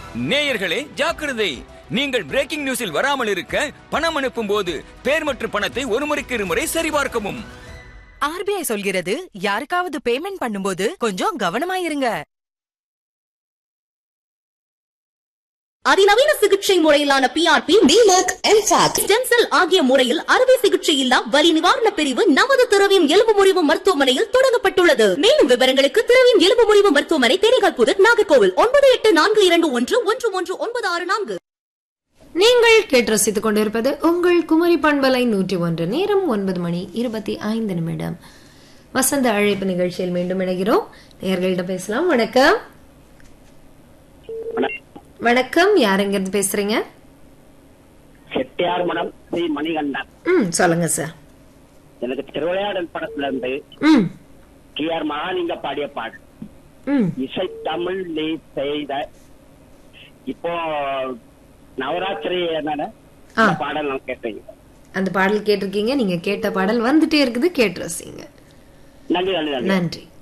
நேயர்களே ஜாக்கிரதை நீங்கள் பிரேக்கிங் நியூஸில் வராமல் இருக்க பணம் அனுப்பும் போது பேர் மற்றும் பணத்தை ஒரு முறைக்கு இருமுறை சரிபார்க்கவும் ஆர்பிஐ சொல்கிறது யாருக்காவது பேமெண்ட் பண்ணும்போது கொஞ்சம் கவனமாயிருங்க அதிநவீன சிகிச்சை முறையிலான பிஆர்பி டிமாக் எம்சாக் ஸ்டெம் செல் ஆகிய முறையில் அறுவை சிகிச்சை இல்லா வலி நிவாரண பிரிவு நமது திரவியம் எலும்பு முறிவு மருத்துவமனையில் தொடங்கப்பட்டுள்ளது மேலும் விவரங்களுக்கு திரவியம் எலும்பு முறிவு மருத்துவமனை தேனிகால் புதர் நாகர்கோவில் ஒன்பது எட்டு நான்கு இரண்டு ஒன்று ஒன்று ஒன்று ஒன்பது ஆறு நான்கு நீங்கள் கேட்டு ரசித்துக் கொண்டிருப்பது உங்கள் குமரி பண்பலை நூற்றி ஒன்று நேரம் ஒன்பது மணி இருபத்தி ஐந்து நிமிடம் வசந்த அழைப்பு நிகழ்ச்சியில் மீண்டும் இணைகிறோம் நேர்களிடம் பேசலாம் வணக்கம் வணக்கம் யார் எங்கிருந்து பேசுறீங்க செட்டியார் மடம் ஸ்ரீ மணிகண்டன் ம் சொல்லுங்க சார் எனக்கு திருவிளையாடல் படத்துல இருந்து ம் டி ஆர் மகாலிங்க பாடிய பாடல் ம் இசை தமிழ் நீ செய்த இப்போ நவராத்திரி என்னன்னா ஆ. இந்த பாடல் நான் கேட்டீங்க அந்த பாடல் கேட்டிருக்கீங்க நீங்க கேட்ட பாடல் வந்துட்டே இருக்குது கேட்டு ரசிங்க நன்றி நன்றி நன்றி நன்றி